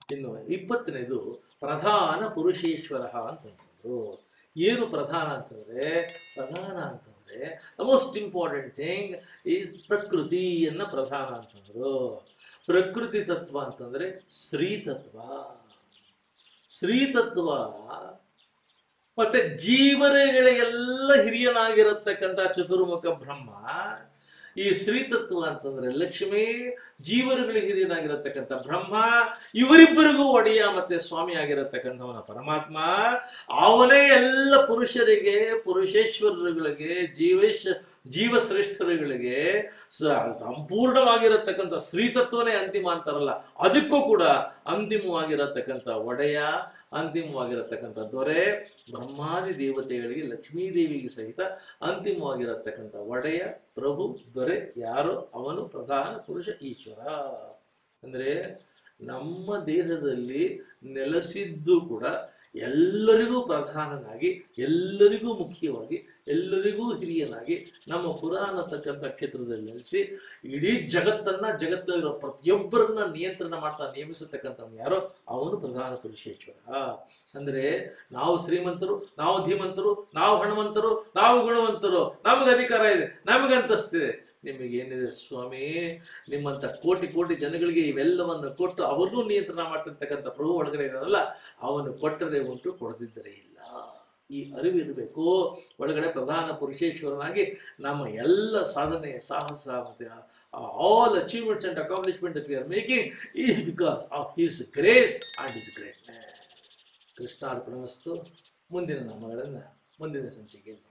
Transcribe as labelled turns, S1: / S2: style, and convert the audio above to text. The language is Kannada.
S1: ಇನ್ನು ಇಪ್ಪತ್ತನೇದು ಪ್ರಧಾನ ಪುರುಷೇಶ್ವರ ಅಂತಂದ್ರು ಏನು ಪ್ರಧಾನ ಅಂತಂದ್ರೆ ಪ್ರಧಾನ ಅಂತಂದ್ರೆ the most important thing is ಪ್ರಕೃತಿಯನ್ನ ಪ್ರಧಾನ ಅಂತಂದ್ರು ಪ್ರಕೃತಿ ತತ್ವ ಅಂತಂದ್ರೆ ಶ್ರೀ ತತ್ವ ಶ್ರೀ ತತ್ವ ಮತ್ತೆ ಜೀವನಗಳಿಗೆಲ್ಲ ಹಿರಿಯನಾಗಿರತಕ್ಕಂಥ ಚತುರ್ಮುಖ ಬ್ರಹ್ಮ ಈ ಶ್ರೀತತ್ವ ಅಂತಂದ್ರೆ ಲಕ್ಷ್ಮಿ ಜೀವರುಗಳಿಗೆ ಹಿರಿಯನಾಗಿರತಕ್ಕಂಥ ಬ್ರಹ್ಮ ಇವರಿಬ್ಬರಿಗೂ ಒಡೆಯ ಮತ್ತೆ ಸ್ವಾಮಿ ಆಗಿರತಕ್ಕಂಥವನ ಪರಮಾತ್ಮ ಅವನೇ ಎಲ್ಲ ಪುರುಷರಿಗೆ ಪುರುಷೇಶ್ವರರುಗಳಿಗೆ ಜೀವೇಶ ಜೀವಶ್ರೇಷ್ಠರುಗಳಿಗೆ ಸ- ಸಂಪೂರ್ಣವಾಗಿರತಕ್ಕಂಥ ಶ್ರೀತತ್ವನೇ ಅಂತಿಮ ಅಂತಾರಲ್ಲ ಅದಕ್ಕೂ ಕೂಡ ಅಂತಿಮವಾಗಿರತಕ್ಕಂಥ ಒಡೆಯ ಅಂತಿಮವಾಗಿರತಕ್ಕಂಥ ದೊರೆ ಬ್ರಹ್ಮಾದಿ ದೇವತೆಗಳಿಗೆ ಲಕ್ಷ್ಮೀ ದೇವಿಗೆ ಸಹಿತ ಅಂತಿಮವಾಗಿರತಕ್ಕಂಥ ಒಡೆಯ ಪ್ರಭು ದೊರೆ ಯಾರೋ ಅವನು ಪ್ರಧಾನ ಪುರುಷ ಈಶ್ವರ ಅಂದ್ರೆ ನಮ್ಮ ದೇಹದಲ್ಲಿ ನೆಲೆಸಿದ್ದು ಕೂಡ ಎಲ್ಲರಿಗೂ ಪ್ರಧಾನನಾಗಿ ಎಲ್ಲರಿಗೂ ಮುಖ್ಯವಾಗಿ ಎಲ್ಲರಿಗೂ ಹಿರಿಯನಾಗಿ ನಮ್ಮ ಪುರಾಣ ತಕ್ಕಂಥ ಕ್ಷೇತ್ರದಲ್ಲಿ ನೆಲೆಸಿ ಇಡೀ ಜಗತ್ತನ್ನ ಜಗತ್ತಲ್ಲಿರೋ ಪ್ರತಿಯೊಬ್ಬರನ್ನ ನಿಯಂತ್ರಣ ಮಾಡ್ತಾ ನೇಮಿಸತಕ್ಕಂಥವ್ನು ಯಾರೋ ಅವನು ಪ್ರಧಾನ ಪುರುಷೇಶ್ವರ ಅಂದ್ರೆ ನಾವು ಶ್ರೀಮಂತರು ನಾವು ಧೀಮಂತರು ನಾವು ಹಣವಂತರು ನಾವು ಗುಣವಂತರು ನಮಗೆ ಅಧಿಕಾರ ಇದೆ ನಮಗೆ ಅಂತಸ್ತಿದೆ ನಿಮಗೆ ಏನಿದೆ ಸ್ವಾಮಿ ನಿಮ್ಮಂತ ಕೋಟಿ ಕೋಟಿ ಜನಗಳಿಗೆ ಇವೆಲ್ಲವನ್ನು ಕೊಟ್ಟು ಅವ್ರನ್ನೂ ನಿಯಂತ್ರಣ ಮಾಡ್ತಿರ್ತಕ್ಕಂಥ ಪ್ರಭು ಒಳಗಡೆ ಇರೋಲ್ಲ ಅವನು ಕೊಟ್ಟರೆ ಉಂಟು ಕೊಡದಿದ್ದರೆ ಇಲ್ಲ ಈ ಅರಿವಿರಬೇಕು ಒಳಗಡೆ ಪ್ರಧಾನ ಪುರುಷೇಶ್ವರನಾಗಿ ನಮ್ಮ ಎಲ್ಲ ಸಾಧನೆ ಸಾಹಸ ಮತ್ತೆ all achievements and accomplishment we are making is because of his grace and his greatness ಕೃಷ್ಣಾರ್ಪಣಮಸ್ತು ಮುಂದಿನ ನಾಮಗಳನ್ನು ಮುಂದಿನ ಸಂಚಿಕೆಯಲ್ಲಿ